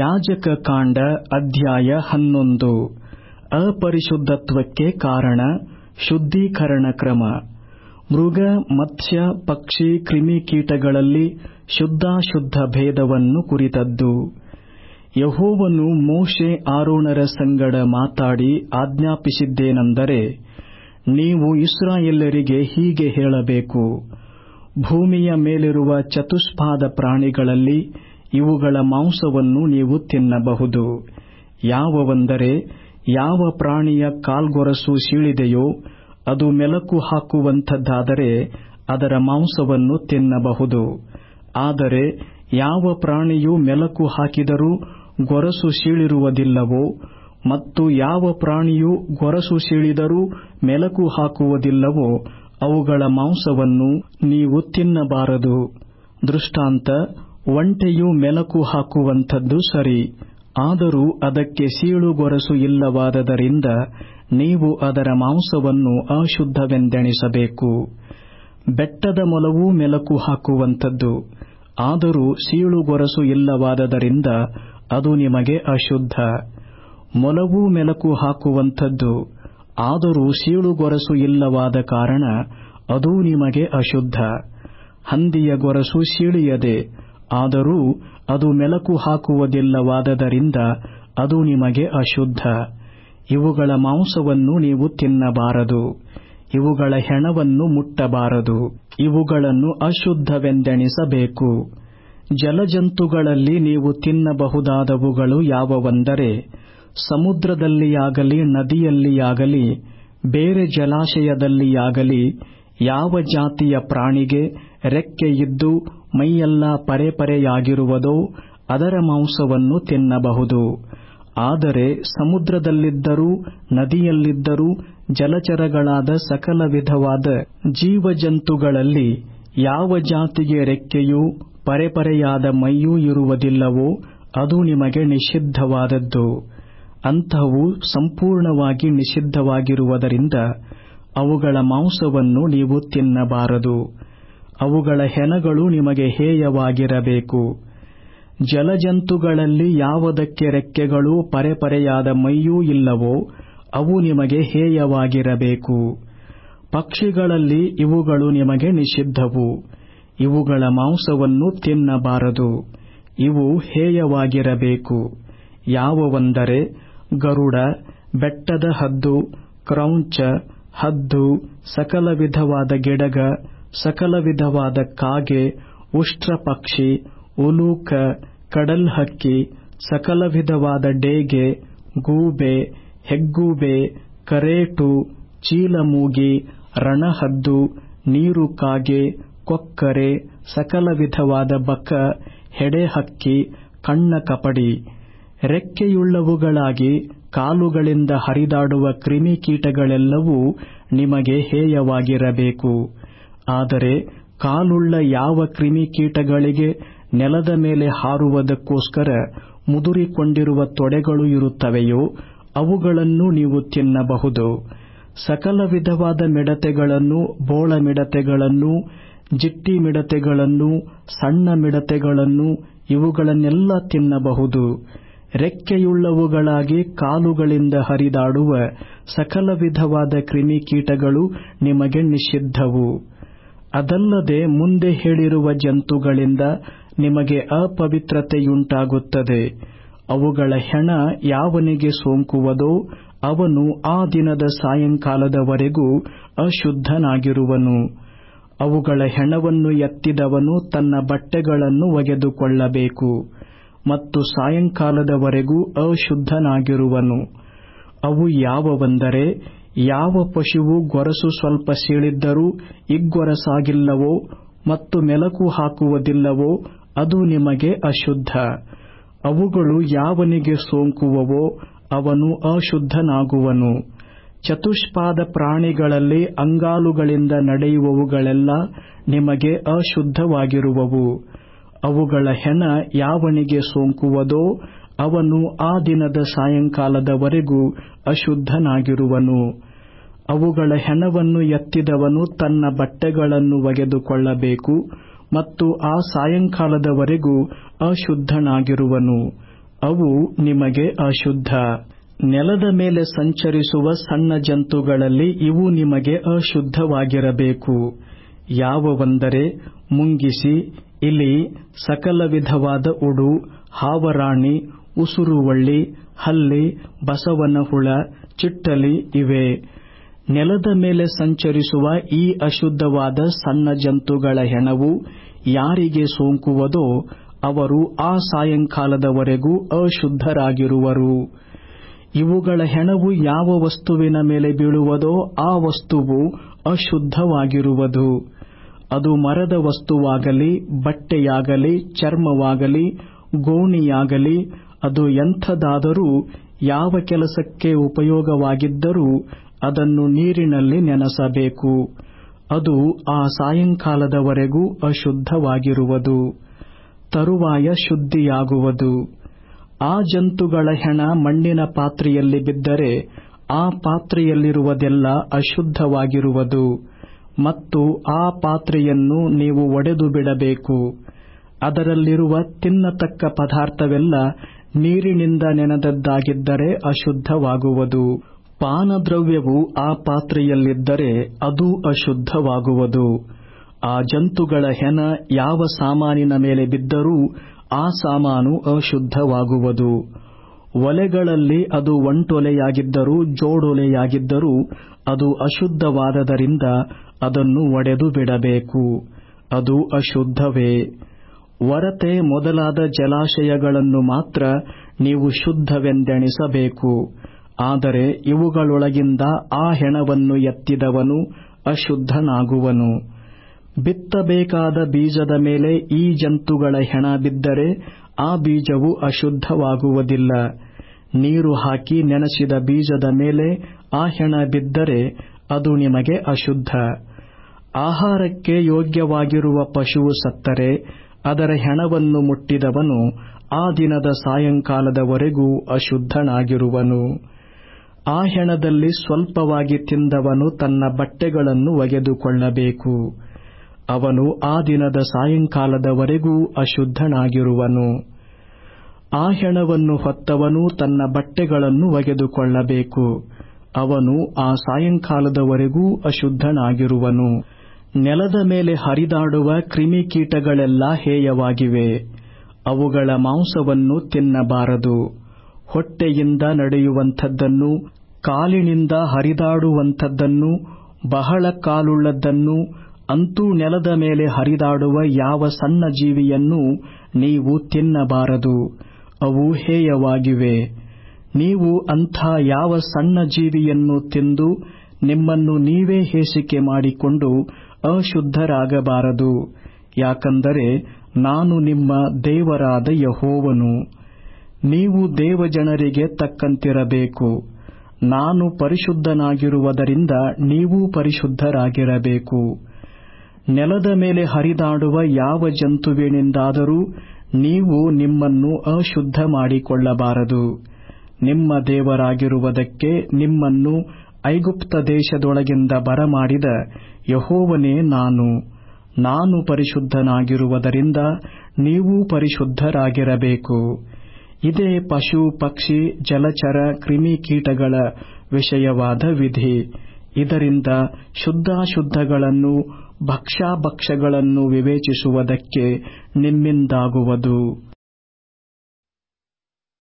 ಯಾಜಕ ಕಾಂಡ ಅಧ್ಯಾಯ ಹನ್ನೊಂದು ಅಪರಿಶುದ್ಧತ್ವಕ್ಕೆ ಕಾರಣ ಶುದ್ಧೀಕರಣ ಕ್ರಮ ಮೃಗ ಮತ್ಸ್ಯ ಪಕ್ಷಿ ಕ್ರಿಮಿಕೀಟಗಳಲ್ಲಿ ಶುದ್ಧಾಶುದ್ಧ ಭೇದವನ್ನು ಕುರಿತದ್ದು ಯಹೋವನು ಮೋಶೆ ಆರೋಣರ ಸಂಗಡ ಮಾತಾಡಿ ಆಜ್ಞಾಪಿಸಿದ್ದೇನೆಂದರೆ ನೀವು ಇಸ್ರಾಯೇಲರಿಗೆ ಹೀಗೆ ಹೇಳಬೇಕು ಭೂಮಿಯ ಮೇಲಿರುವ ಚತುಷ್ಪಾದ ಪ್ರಾಣಿಗಳಲ್ಲಿ ಇವುಗಳ ಮಾಂಸವನ್ನು ನೀವು ತಿನ್ನಬಹುದು ಯಾವವೆಂದರೆ ಯಾವ ಪ್ರಾಣಿಯ ಕಾಲ್ಗೊರಸು ಸೀಳಿದೆಯೋ ಅದು ಮೆಲಕು ಹಾಕುವಂಥದ್ದಾದರೆ ಅದರ ಮಾಂಸವನ್ನು ತಿನ್ನಬಹುದು ಆದರೆ ಯಾವ ಪ್ರಾಣಿಯು ಮೆಲಕು ಹಾಕಿದರೂ ಗೊರಸು ಸೀಳಿರುವುದಿಲ್ಲವೋ ಮತ್ತು ಯಾವ ಪ್ರಾಣಿಯು ಗೊರಸು ಸೀಳಿದರೂ ಮೆಲಕು ಹಾಕುವುದಿಲ್ಲವೋ ಅವುಗಳ ಮಾಂಸವನ್ನು ನೀವು ತಿನ್ನಬಾರದು ದೃಷ್ಟಾಂತ ಒಂಟೆಯು ಮೆಲಕು ಹಾಕುವಂಥದ್ದು ಸರಿ ಆದರೂ ಅದಕ್ಕೆ ಸೀಳುಗೊರಸು ಇಲ್ಲವಾದದರಿಂದ ನೀವು ಅದರ ಮಾಂಸವನ್ನು ಅಶುದ್ಧವೆಂದೆಣಿಸಬೇಕು ಬೆಟ್ಟದ ಮೊಲವೂ ಮೆಲಕು ಹಾಕುವಂಥದ್ದು ಆದರೂ ಸೀಳುಗೊರಸು ಇಲ್ಲವಾದದರಿಂದ ಅದು ನಿಮಗೆ ಅಶುದ್ಧ ಮೊಲವೂ ಮೆಲಕು ಹಾಕುವಂಥದ್ದು ಆದರೂ ಸೀಳುಗೊರಸು ಇಲ್ಲವಾದ ಕಾರಣ ಅದೂ ನಿಮಗೆ ಅಶುದ್ಧ ಹಂದಿಯ ಗೊರಸು ಸೀಳಿಯದೆ ಆದರೂ ಅದು ಮೆಲಕು ಹಾಕುವುದಿಲ್ಲವಾದದರಿಂದ ಅದು ನಿಮಗೆ ಅಶುದ್ಧ ಇವುಗಳ ಮಾಂಸವನ್ನು ನೀವು ತಿನ್ನಬಾರದು ಇವುಗಳ ಹೆಣವನ್ನು ಮುಟ್ಟಬಾರದು ಇವುಗಳನ್ನು ಅಶುದ್ಧವೆಂದೆಣಿಸಬೇಕು ಜಲಜಂತುಗಳಲ್ಲಿ ನೀವು ತಿನ್ನಬಹುದಾದವುಗಳು ಯಾವುವೆಂದರೆ ಸಮುದ್ರದಲ್ಲಿಯಾಗಲಿ ನದಿಯಲ್ಲಿಯಾಗಲಿ ಬೇರೆ ಜಲಾಶಯದಲ್ಲಿಯಾಗಲಿ ಯಾವ ಜಾತಿಯ ಪ್ರಾಣಿಗೆ ರೆಕ್ಕೆಯಿದ್ದು ಮೈಯೆಲ್ಲ ಪರೆಪರೆಯಾಗಿರುವುದೋ ಅದರ ಮಾಂಸವನ್ನು ತಿನ್ನಬಹುದು ಆದರೆ ಸಮುದ್ರದಲ್ಲಿದ್ದರೂ ನದಿಯಲ್ಲಿದ್ದರೂ ಜಲಚರಗಳಾದ ಸಕಲ ವಿಧವಾದ ಜೀವಜಂತುಗಳಲ್ಲಿ ಯಾವ ಜಾತಿಗೆ ರೆಕ್ಕೆಯೂ ಪರೆಪರೆಯಾದ ಮೈಯೂ ಇರುವುದಿಲ್ಲವೋ ಅದು ನಿಮಗೆ ನಿಷಿದ್ಧವಾದದ್ದು ಅಂಥವು ಸಂಪೂರ್ಣವಾಗಿ ನಿಷಿದ್ಧವಾಗಿರುವುದರಿಂದ ಅವುಗಳ ಮಾಂಸವನ್ನು ನೀವು ತಿನ್ನಬಾರದು ಅವುಗಳ ಹೆಣಗಳು ನಿಮಗೆ ಹೇಯವಾಗಿರಬೇಕು ಜಲಜಂತುಗಳಲ್ಲಿ ಯಾವುದಕ್ಕೆ ರೆಕ್ಕೆಗಳೂ ಪರೆಪರೆಯಾದ ಮೈಯೂ ಇಲ್ಲವೋ ಅವು ನಿಮಗೆ ಹೇಯವಾಗಿರಬೇಕು ಪಕ್ಷಿಗಳಲ್ಲಿ ಇವುಗಳು ನಿಮಗೆ ನಿಷಿದ್ಧವು ಇವುಗಳ ಮಾಂಸವನ್ನು ತಿನ್ನಬಾರದು ಇವು ಹೇಯವಾಗಿರಬೇಕು ಯಾವುವೆಂದರೆ ಗರುಡ ಬೆಟ್ಟದ ಹದ್ದು ಕ್ರೌಂಚ ಹದ್ದು ಸಕಲ ವಿಧವಾದ ಗಿಡಗ ಸಕಲ ವಿಧವಾದ ಕಾಗೆ ಉಷ್ಟ್ರ ಪಕ್ಷಿ ಉಲೂಕ ಕಡಲ್ಹಕ್ಕಿ ಸಕಲ ವಿಧವಾದ ಡೇಗೆ ಗೂಬೆ ಹೆಗ್ಗೂಬೆ ಕರೇಟು ಚೀಲಮೂಗಿ ರಣಹದ್ದು ನೀರುಕಾಗೆ ಕೊಕ್ಕರೆ ಸಕಲ ವಿಧವಾದ ಬಕ ಹೆಡೆಹಕ್ಕಿ ಕಣ್ಣ ಕಪಡಿ ರೆಕ್ಕೆಯುಳ್ಳವುಗಳಾಗಿ ಕಾಲುಗಳಿಂದ ಹರಿದಾಡುವ ಕ್ರಿಮಿಕೀಟಗಳೆಲ್ಲವೂ ನಿಮಗೆ ಹೇಯವಾಗಿರಬೇಕು ಆದರೆ ಕಾಲುಳ್ಳ ಯಾವ ಕ್ರಿಮಿಕೀಟಗಳಿಗೆ ನೆಲದ ಮೇಲೆ ಹಾರುವುದಕ್ಕೋಸ್ಕರ ಮುದುರಿಕೊಂಡಿರುವ ತೊಡೆಗಳು ಇರುತ್ತವೆಯೋ ಅವುಗಳನ್ನು ನೀವು ತಿನ್ನಬಹುದು ಸಕಲ ವಿಧವಾದ ಮಿಡತೆಗಳನ್ನು ಬೋಳ ಮಿಡತೆಗಳನ್ನು ಜಿಟ್ಟಿ ಮಿಡತೆಗಳನ್ನು ಸಣ್ಣ ಮಿಡತೆಗಳನ್ನು ಇವುಗಳನ್ನೆಲ್ಲ ತಿನ್ನಬಹುದು ರೆಕ್ಕೆಯುಳ್ಳವುಗಳಾಗಿ ಕಾಲುಗಳಿಂದ ಹರಿದಾಡುವ ಸಕಲ ವಿಧವಾದ ಕ್ರಿಮಿಕೀಟಗಳು ನಿಮಗೆ ನಿಷಿದ್ಧವು ಅದಲ್ಲದೆ ಮುಂದೆ ಹೇಳಿರುವ ಜಂತುಗಳಿಂದ ನಿಮಗೆ ಅಪವಿತ್ರತೆಯುಂಟಾಗುತ್ತದೆ ಅವುಗಳ ಹೆಣ ಯಾವನಿಗೆ ಸೋಂಕುವುದೋ ಅವನು ಆ ದಿನದ ಸಾಯಂಕಾಲದವರೆಗೂ ಅಶುದ್ಧನಾಗಿರುವನು ಅವುಗಳ ಹೆಣವನ್ನು ಎತ್ತಿದವನು ತನ್ನ ಬಟ್ಟೆಗಳನ್ನು ಒಗೆದುಕೊಳ್ಳಬೇಕು ಮತ್ತು ಸಾಯಂಕಾಲದವರೆಗೂ ಅಶುದ್ಧನಾಗಿರುವನು ಅವು ಯಾವುವೆಂದರೆ ಯಾವ ಪಶುವು ಗೊರಸು ಸ್ವಲ್ಪ ಸೀಳಿದ್ದರೂ ಇಗ್ಗೊರಸಾಗಿಲ್ಲವೋ ಮತ್ತು ಮೆಲಕು ಹಾಕುವುದಿಲ್ಲವೋ ಅದು ನಿಮಗೆ ಅಶುದ್ಧ ಅವುಗಳು ಯಾವನಿಗೆ ಸೋಂಕುವವೋ ಅವನು ಅಶುದ್ಧನಾಗುವನು ಚತುಷ್ಪಾದ ಪ್ರಾಣಿಗಳಲ್ಲಿ ಅಂಗಾಲುಗಳಿಂದ ನಡೆಯುವವುಗಳೆಲ್ಲ ನಿಮಗೆ ಅಶುದ್ಧವಾಗಿರುವವು ಅವುಗಳ ಹೆಣ ಯಾವನಿಗೆ ಸೋಂಕುವುದೋ ಅವನು ಆ ದಿನದ ಸಾಯಂಕಾಲದವರೆಗೂ ಅಶುದ್ಧನಾಗಿರುವನು ಅವುಗಳ ಹೆಣವನ್ನು ಎತ್ತಿದವನು ತನ್ನ ಬಟ್ಟೆಗಳನ್ನು ಒಗೆದುಕೊಳ್ಳಬೇಕು ಮತ್ತು ಆ ಸಾಯಂಕಾಲದವರೆಗೂ ಅಶುದ್ಧನಾಗಿರುವನು ಅವು ನಿಮಗೆ ಅಶುದ್ಧ ನೆಲದ ಮೇಲೆ ಸಂಚರಿಸುವ ಸಣ್ಣ ಜಂತುಗಳಲ್ಲಿ ಇವು ನಿಮಗೆ ಅಶುದ್ಧವಾಗಿರಬೇಕು ಯಾವವಂದರೆ ಮುಂಗಿಸಿ ಇಲಿ ಸಕಲ ವಿಧವಾದ ಉಡು ಹಾವರಾಣಿ ಉಸುರುವಳ್ಳಿ ಹಲ್ಲಿ ಬಸವನ ಹುಳ ಚಿಟ್ಟಲಿ ಇವೆ ನೆಲದ ಮೇಲೆ ಸಂಚರಿಸುವ ಈ ಅಶುದ್ಧವಾದ ಸಣ್ಣ ಜಂತುಗಳ ಹೆಣವು ಯಾರಿಗೆ ಸೋಂಕುವುದೋ ಅವರು ಆ ಸಾಯಂಕಾಲದವರೆಗೂ ಅಶುದ್ಧರಾಗಿರುವರು ಇವುಗಳ ಹೆಣವು ಯಾವ ವಸ್ತುವಿನ ಮೇಲೆ ಬೀಳುವುದೋ ಆ ವಸ್ತುವು ಅಶುದ್ಧವಾಗಿರುವುದು ಅದು ಮರದ ವಸ್ತುವಾಗಲಿ ಬಟ್ಟೆಯಾಗಲಿ ಚರ್ಮವಾಗಲಿ ಗೋಣಿಯಾಗಲಿ ಅದು ಎಂಥದಾದರೂ ಯಾವ ಕೆಲಸಕ್ಕೆ ಉಪಯೋಗವಾಗಿದ್ದರೂ ಅದನ್ನು ನೀರಿನಲ್ಲಿ ನೆನೆಸಬೇಕು ಅದು ಆ ಸಾಯಂಕಾಲದವರೆಗೂ ಅಶುದ್ಧವಾಗಿರುವುದು ತರುವಾಯ ಶುದ್ಧಿಯಾಗುವುದು ಆ ಜಂತುಗಳ ಹೆಣ ಮಣ್ಣಿನ ಪಾತ್ರೆಯಲ್ಲಿ ಬಿದ್ದರೆ ಆ ಪಾತ್ರೆಯಲ್ಲಿರುವುದೆಲ್ಲ ಅಶುದ್ಧವಾಗಿರುವುದು ಮತ್ತು ಆ ಪಾತ್ರೆಯನ್ನು ನೀವು ಒಡೆದು ಬಿಡಬೇಕು ಅದರಲ್ಲಿರುವ ತಿನ್ನತಕ್ಕ ಪದಾರ್ಥವೆಲ್ಲ ನೀರಿನಿಂದ ನೆನೆದದ್ದಾಗಿದ್ದರೆ ಅಶುದ್ಧವಾಗುವುದು ಪಾನದ್ರವ್ಯವು ಆ ಪಾತ್ರೆಯಲ್ಲಿದ್ದರೆ ಅದು ಅಶುದ್ಧವಾಗುವುದು ಆ ಜಂತುಗಳ ಹೆಣ ಯಾವ ಸಾಮಾನಿನ ಮೇಲೆ ಬಿದ್ದರೂ ಆ ಸಾಮಾನು ಅಶುದ್ಧವಾಗುವುದು ಒಲೆಗಳಲ್ಲಿ ಅದು ಒಂಟೊಲೆಯಾಗಿದ್ದರೂ ಜೋಡೊಲೆಯಾಗಿದ್ದರೂ ಅದು ಅಶುದ್ಧವಾದದರಿಂದ ಅದನ್ನು ಒಡೆದು ಬಿಡಬೇಕು ಅದು ಅಶುದ್ಧವೇ ಒರತೆ ಮೊದಲಾದ ಜಲಾಶಯಗಳನ್ನು ಮಾತ್ರ ನೀವು ಶುದ್ಧವೆಂದೆಣಿಸಬೇಕು ಆದರೆ ಇವುಗಳೊಳಗಿಂದ ಆ ಹೆಣವನ್ನು ಎತ್ತಿದವನು ಅಶುದ್ಧನಾಗುವನು ಬಿತ್ತಬೇಕಾದ ಬೀಜದ ಮೇಲೆ ಈ ಜಂತುಗಳ ಹೆಣ ಬಿದ್ದರೆ ಆ ಬೀಜವು ಅಶುದ್ಧವಾಗುವುದಿಲ್ಲ ನೀರು ಹಾಕಿ ನೆನೆಸಿದ ಬೀಜದ ಮೇಲೆ ಆ ಹೆಣ ಬಿದ್ದರೆ ಅದು ನಿಮಗೆ ಅಶುದ್ಧ ಆಹಾರಕ್ಕೆ ಯೋಗ್ಯವಾಗಿರುವ ಪಶುವು ಸತ್ತರೆ ಅದರ ಹೆಣವನ್ನು ಮುಟ್ಟಿದವನು ಆ ದಿನದ ಸಾಯಂಕಾಲದವರೆಗೂ ಅಶುದ್ಧನಾಗಿರುವನು ಆ ಹೆಣದಲ್ಲಿ ಸ್ವಲ್ಪವಾಗಿ ತಿಂದವನು ತನ್ನ ಬಟ್ಟೆಗಳನ್ನು ಒಗೆದುಕೊಳ್ಳಬೇಕು ಅವನು ಆ ದಿನದ ಸಾಯಂಕಾಲದವರೆಗೂ ಅಶುದ್ಧನಾಗಿರುವನು ಆ ಹೆಣವನ್ನು ಹೊತ್ತವನು ತನ್ನ ಬಟ್ಟೆಗಳನ್ನು ಒಗೆದುಕೊಳ್ಳಬೇಕು ಅವನು ಆ ಸಾಯಂಕಾಲದವರೆಗೂ ಅಶುದ್ಧನಾಗಿರುವನು ನೆಲದ ಮೇಲೆ ಹರಿದಾಡುವ ಕ್ರಿಮಿಕೀಟಗಳೆಲ್ಲ ಹೇಯವಾಗಿವೆ ಅವುಗಳ ಮಾಂಸವನ್ನು ತಿನ್ನಬಾರದು ಹೊಟ್ಟೆಯಿಂದ ನಡೆಯುವಂಥದ್ದನ್ನು ಕಾಲಿನಿಂದ ಹರಿದಾಡುವಂಥದ್ದನ್ನು ಬಹಳ ಕಾಲುಳ್ಳದ್ದನ್ನು ಅಂತೂ ನೆಲದ ಮೇಲೆ ಹರಿದಾಡುವ ಯಾವ ಸಣ್ಣ ಜೀವಿಯನ್ನೂ ನೀವು ತಿನ್ನಬಾರದು ಅವು ಹೇಯವಾಗಿವೆ ನೀವು ಅಂಥ ಯಾವ ಸಣ್ಣ ಜೀವಿಯನ್ನು ತಿಂದು ನಿಮ್ಮನ್ನು ನೀವೇ ಹೇಸಿಕೆ ಮಾಡಿಕೊಂಡು ಅಶುದ್ಧರಾಗಬಾರದು ಯಾಕಂದರೆ ನಾನು ನಿಮ್ಮ ದೇವರಾದ ಯಹೋವನು ನೀವು ದೇವಜನರಿಗೆ ತಕ್ಕಂತಿರಬೇಕು ನಾನು ಪರಿಶುದ್ಧನಾಗಿರುವುದರಿಂದ ನೀವೂ ಪರಿಶುದ್ಧರಾಗಿರಬೇಕು ನೆಲದ ಮೇಲೆ ಹರಿದಾಡುವ ಯಾವ ಜಂತುವಿನಿಂದಾದರೂ ನೀವು ನಿಮ್ಮನ್ನು ಅಶುದ್ಧ ಮಾಡಿಕೊಳ್ಳಬಾರದು ನಿಮ್ಮ ದೇವರಾಗಿರುವುದಕ್ಕೆ ನಿಮ್ಮನ್ನು ಐಗುಪ್ತ ದೇಶದೊಳಗಿಂದ ಬರಮಾಡಿದ ಯಹೋವನೇ ನಾನು ನಾನು ಪರಿಶುದ್ಧನಾಗಿರುವುದರಿಂದ ನೀವೂ ಪರಿಶುದ್ಧರಾಗಿರಬೇಕು ಇದೇ ಪಶು ಪಕ್ಷಿ ಜಲಚರ ಕ್ರಿಮಿಕೀಟಗಳ ವಿಷಯವಾದ ವಿಧಿ ಇದರಿಂದ ಶುದ್ಧಾಶುದ್ಧಗಳನ್ನು ಭಕ್ಷ್ಯಾಭಕ್ಷ್ಯಗಳನ್ನು ವಿವೇಚಿಸುವುದಕ್ಕೆ ನಿಮ್ಮಿಂದಾಗುವುದು